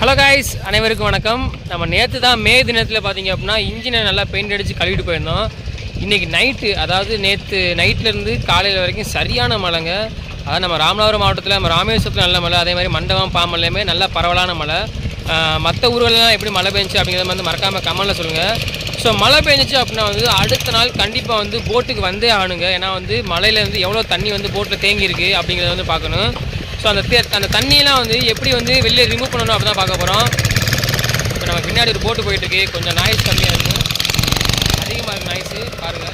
hello guys அனைவருக்கும் வணக்கம் நம்ம நேற்று தான் மே தினத்தில் பார்த்தீங்க அப்படின்னா இன்ஜினை நல்லா பெயிண்ட் அடித்து கழுவிட்டு போயிருந்தோம் இன்றைக்கி நைட்டு அதாவது நேற்று நைட்லேருந்து காலையில் வரைக்கும் சரியான மழைங்க அதாவது நம்ம ராமநாதபுரம் மாவட்டத்தில் நம்ம ராமேஸ்வரத்தில் நல்ல மழை அதே மாதிரி மண்டபம் பாம்பல்லையுமே நல்ல பரவலான மழை மற்ற ஊர்களெலாம் எப்படி மழை பெஞ்சுச்சு அப்படிங்கிறத வந்து மறக்காமல் கமெண்டில் சொல்லுங்கள் ஸோ மழை பெஞ்சிச்சு அப்படின்னா வந்து அடுத்த நாள் கண்டிப்பாக வந்து போட்டுக்கு வந்தே ஆகணுங்க ஏன்னா வந்து மழையிலேருந்து எவ்வளோ தண்ணி வந்து போட்டில் தேங்கி இருக்கு அப்படிங்கிறத வந்து பார்க்கணும் ஸோ அந்த தே அந்த தண்ணியெல்லாம் வந்து எப்படி வந்து வெளியே ரிமூவ் பண்ணணும் அப்படி தான் பார்க்க போகிறோம் இப்போ நம்ம பின்னாடி ஒரு போட்டு போயிட்டுருக்கு கொஞ்சம் நாய்ஸ் கம்மியாக இருக்கும் அதிகமாக இருக்கு நாய்ஸு பாருங்கள்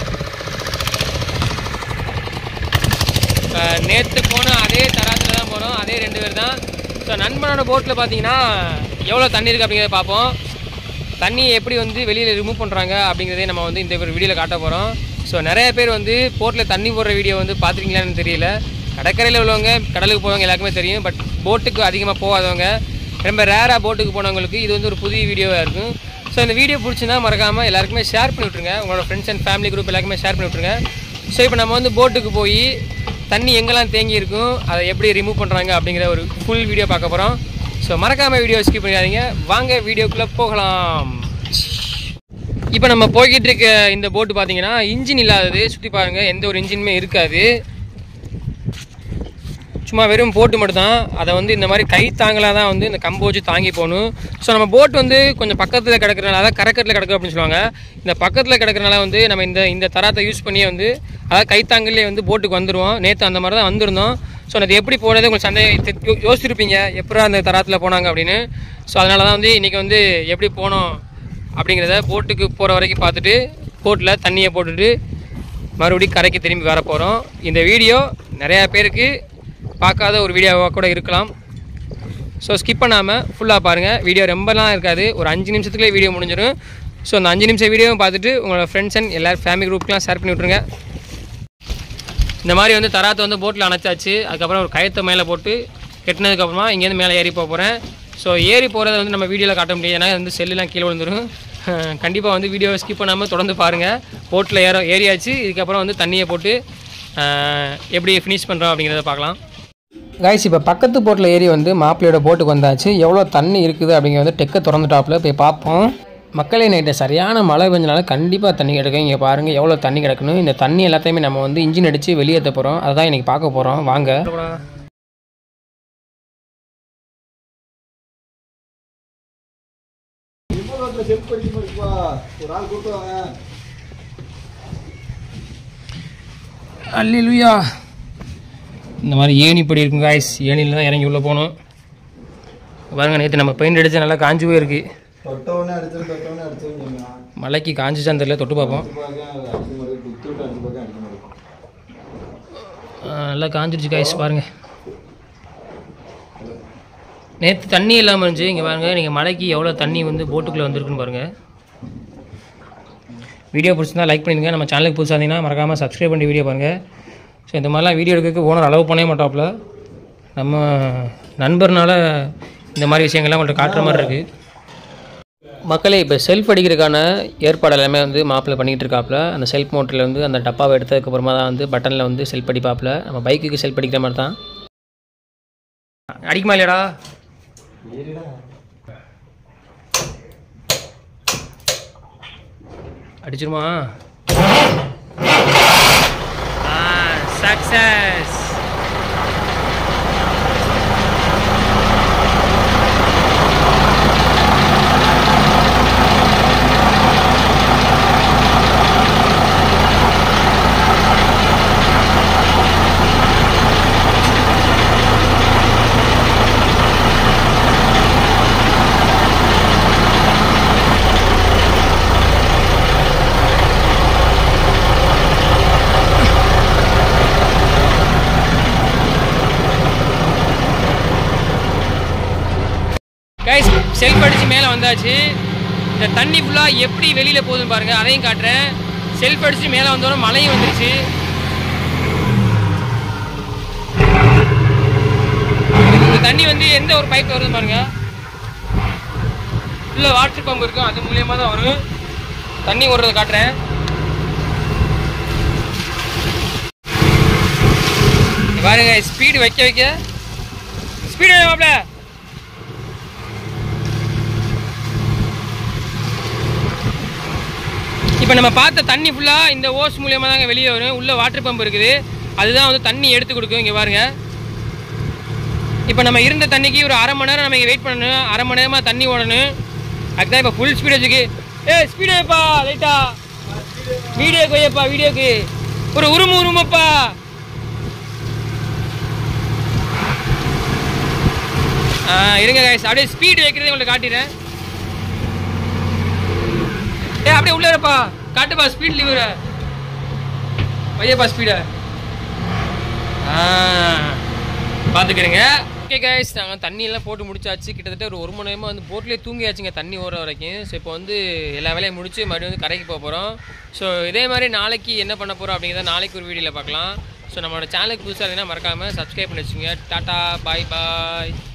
நேற்று போன அதே தராத்தில் தான் போகிறோம் அதே ரெண்டு பேர் தான் ஸோ நண்பனோட போட்டில் பார்த்தீங்கன்னா எவ்வளோ தண்ணி இருக்குது அப்படிங்கிறத பார்ப்போம் தண்ணி எப்படி வந்து வெளியில் ரிமூவ் பண்ணுறாங்க அப்படிங்கிறதே நம்ம வந்து இந்த ஒரு வீடியோவில் காட்ட போகிறோம் ஸோ நிறைய பேர் வந்து போட்டில் தண்ணி போடுற வீடியோ வந்து பார்த்துருக்கீங்களான்னு தெரியல கடற்கரையில் உள்ளவங்க கடலுக்கு போகிறவங்க எல்லாருக்குமே தெரியும் பட் போட்டுக்கு அதிகமாக போகாதவங்க ரொம்ப ரேராக போட்டுக்கு போனவங்களுக்கு இது வந்து ஒரு புதிய வீடியோவாக இருக்கும் ஸோ இந்த வீடியோ பிடிச்சிருந்தா மறக்காமல் எல்லாருக்குமே ஷேர் பண்ணி விட்ருங்க உங்களோட ஃப்ரெண்ட்ஸ் அண்ட் ஃபேமிலி குரூப் எல்லாருக்குமே ஷேர் பண்ணி விட்ருங்க ஸோ இப்போ நம்ம வந்து போட்டுக்கு போய் தண்ணி எங்கெல்லாம் தேங்கி இருக்கும் அதை எப்படி ரிமூவ் பண்ணுறாங்க அப்படிங்கிற ஒரு ஃபுல் வீடியோ பார்க்க போகிறோம் ஸோ மறக்காமல் வீடியோ ஸ்கிப் பண்ணிடாதீங்க வாங்க வீடியோக்குள்ளே போகலாம் இப்போ நம்ம போய்கிட்டு இருக்க இந்த போட்டு பார்த்தீங்கன்னா இன்ஜின் இல்லாதது சுற்றி பாருங்கள் எந்த ஒரு இன்ஜினுமே இருக்காது சும்மா வெறும் போட்டு மட்டும்தான் அதை வந்து இந்த மாதிரி கை தாங்கலாக தான் வந்து இந்த கம்பு வச்சு தாங்கி போகணும் ஸோ நம்ம போட் வந்து கொஞ்சம் பக்கத்தில் கிடக்கிறனால அதாவது கரக்கட்டில் கிடக்கு அப்படின்னு சொல்லுவாங்க இந்த பக்கத்தில் கிடக்கிறனால வந்து நம்ம இந்த இந்த தராத்தை யூஸ் பண்ணியே வந்து அதாவது கைத்தாங்கலே வந்து போட்டுக்கு வந்துடுவோம் நேற்று அந்த மாதிரி தான் வந்திருந்தோம் ஸோ அது எப்படி போனது உங்களுக்கு சந்தேகம் யோ- யோசிச்சிருப்பீங்க எப்படா அந்த தராத்தில் போனாங்க அப்படின்னு ஸோ அதனால தான் வந்து இன்றைக்கி வந்து எப்படி போனோம் அப்படிங்கிறத போட்டுக்கு போகிற வரைக்கும் பார்த்துட்டு போட்டில் தண்ணியை போட்டுட்டு மறுபடியும் கரைக்கு திரும்பி வர போகிறோம் இந்த வீடியோ நிறையா பேருக்கு பார்க்காத ஒரு வீடியோவாக கூட இருக்கலாம் ஸோ ஸ்கிப் பண்ணாமல் ஃபுல்லாக பாருங்கள் வீடியோ ரொம்பலாம் இருக்காது ஒரு அஞ்சு நிமிஷத்துக்குள்ளே வீடியோ முடிஞ்சிடும் ஸோ அந்த அஞ்சு நிமிஷம் வீடியோவும் பார்த்துட்டு உங்களோட ஃப்ரெண்ட்ஸ் அண்ட் எல்லாரும் ஃபேமிலி குரூப்க்குலாம் ஷேர் பண்ணி விட்ருங்க இந்த மாதிரி வந்து தராத்தை வந்து போட்டில் அணைச்சாச்சு அதுக்கப்புறம் ஒரு கயத்தை மேலே போட்டு கெட்டினதுக்கப்புறமா இங்கேருந்து மேலே ஏறி போக போகிறேன் ஸோ ஏறி போகிறத வந்து நம்ம வீடியோவில் காட்ட முடியாது ஏன்னா வந்து செல்லுலாம் கீழே விழுந்துடும் கண்டிப்பாக வந்து வீடியோவை ஸ்கிப் பண்ணாமல் தொடர்ந்து பாருங்கள் போட்டில் ஏற ஏறியாச்சு இதுக்கப்புறம் வந்து தண்ணியை போட்டு அஹ், எப்படி ஃபினிஷ் பண்ணுறோம் அப்படிங்கிறத பார்க்கலாம் கைஸ் இப்போ பக்கத்து போட்டில் ஏறி வந்து மாப்பிள்ளையோட போட்டுக்கு வந்தாச்சு எவ்வளோ தண்ணி இருக்குது அப்படிங்கிறத வந்து டெக்கை திறந்துட்டாப்புல போய் பார்ப்போம் மக்களே நைட்டு சரியான மழை பெஞ்சனால கண்டிப்பாக தண்ணி கிடக்கும் இங்கே பாருங்கள் எவ்வளோ தண்ணி கிடக்கணும் இந்த தண்ணி எல்லாத்தையுமே நம்ம வந்து இன்ஜின் அடித்து வெளியேற்ற போகிறோம் அதான் இன்றைக்கி பார்க்க போகிறோம் வாங்க செல்ஃப் படிக்க முடியுப்பா ஒரு ஆள் கூட்டு வாங்க அல்லிலுயா இந்த மாதிரி ஏணிப்படி இருக்கும் காய்ஸ் ஏணியில் தான் இறங்கி உள்ளே போகணும் பாருங்க நேற்று நம்ம பெயிண்ட் அடிச்சு நல்லா காஞ்சு போயிருக்கு தொட்டவனே அடிச்சிடும் தொட்டவனே அடிச்சிடும் சொன்னா மலைக்கு காஞ்சிச்சான்னு தெரியல தொட்டு பார்ப்போம் அடிச்சு பார்க்க அடிச்சு மாதிரி குத்துட்டு அடிச்சு பார்க்க அடிச்சு மாதிரி ஆ, நல்லா காஞ்சிருச்சு காய்ஸ் பாருங்கள் நேற்று தண்ணி இல்லாமல் இருந்துச்சு இங்கே பாருங்கள் நீங்கள் மலைக்கு எவ்வளோ தண்ணி வந்து போட்டுக்குள்ளே வந்திருக்குன்னு பாருங்கள் வீடியோ பிடிச்சிருந்தா லைக் பண்ணிடுங்க நம்ம சேனலுக்கு புதுசாக இருந்தீங்கன்னா மறக்காமல் சப்ஸ்கிரைப் பண்ணி வீடியோ பாருங்கள் ஸோ இந்த மாதிரிலாம் வீடியோ எடுக்கிறதுக்கு ஓனர் அளவு பண்ணவே மாட்டாப்புல நம்ம நண்பர்னால இந்த மாதிரி விஷயங்கள்லாம் உங்கள்கிட்ட காட்டுற மாதிரி இருக்குது மக்களே இப்போ செல்ஃப் அடிக்கிறதுக்கான ஏற்பாடு எல்லாமே வந்து மாப்பிள்ளை பண்ணிகிட்டு இருக்காப்புல அந்த செல்ஃப் மோட்டரில் வந்து அந்த டப்பாவை எடுத்ததுக்கப்புறமா தான் வந்து பட்டனில் வந்து செல்ஃப் அடிப்பாப்புல நம்ம பைக்குக்கு செல்ஃப் அடிக்கிற மாதிரி தான் அடிக்குமா இல்லையாடா அடிச்சிருமா சக்சஸ் கைஸ் செல்ஃப் அடிச்சு மேலே வந்தாச்சு இந்த தண்ணி ஃபுல்லாக எப்படி வெளியில் போகுதுன்னு பாருங்கள் அதையும் காட்டுறேன் செல்ஃப் அடிச்சு மேலே வந்தோடனே மழையும் வந்துருச்சு இந்த தண்ணி வந்து எந்த ஒரு பைப் வருதுன்னு பாருங்க உள்ள வாட்டர் பம்ப் இருக்கும் அது மூலியமாக தான் வரும் தண்ணி ஓடுறத காட்டுறேன் இங்க பாருங்க ஸ்பீடு வைக்க வைக்க ஸ்பீடு மாப்ள இப்போ நம்ம பார்த்த தண்ணி ஃபுல்லாக இந்த ஓஸ் மூலியமாக தாங்க வெளியே வரும் உள்ள வாட்டர் பம்ப் இருக்குது அதுதான் வந்து தண்ணி எடுத்து கொடுக்கும் இங்கே பாருங்க இப்போ நம்ம இருந்த தண்ணிக்கு ஒரு அரை மணி நேரம் நம்ம இங்கே வெயிட் பண்ணணும் அரை மணி நேரமாக தண்ணி ஓடணும் அதுதான் இப்போ ஃபுல் ஸ்பீட் வச்சுக்கு ஏ ஸ்பீடு வைப்பா லைட்டா வீடியோக்கு வையப்பா வீடியோக்கு ஒரு உருமு உருமப்பா ஆ இருங்க கைஸ் அப்படியே ஸ்பீடு வைக்கிறதே உங்களை காட்டிடுறேன் ஏ அப்படியே உள்ள இருப்பா காட்டுப்பா ஸ்பீட் லிவர வையப்பா ஸ்பீட ஆ பார்த்துக்கிறேங்க ஓகே கைஸ் நாங்கள் தண்ணியெல்லாம் போட்டு முடிச்சாச்சு கிட்டத்தட்ட ஒரு ஒரு மணி நேரமாக வந்து போட்லேயே தூங்கியாச்சுங்க தண்ணி ஓடுற வரைக்கும் ஸோ இப்போ வந்து எல்லா வேலையும் முடிச்சு மறுபடியும் வந்து கரைக்கு போக போகிறோம் ஸோ இதே மாதிரி நாளைக்கு என்ன பண்ண போகிறோம் அப்படிங்கிறத நாளைக்கு ஒரு வீடியோவில் பார்க்கலாம் ஸோ நம்மளோட சேனலுக்கு புதுசாக இருந்தீங்கன்னா மறக்காமல் சப்ஸ்கிரைப் பண்ணி வச்சுங்க டாட்டா பாய் பாய்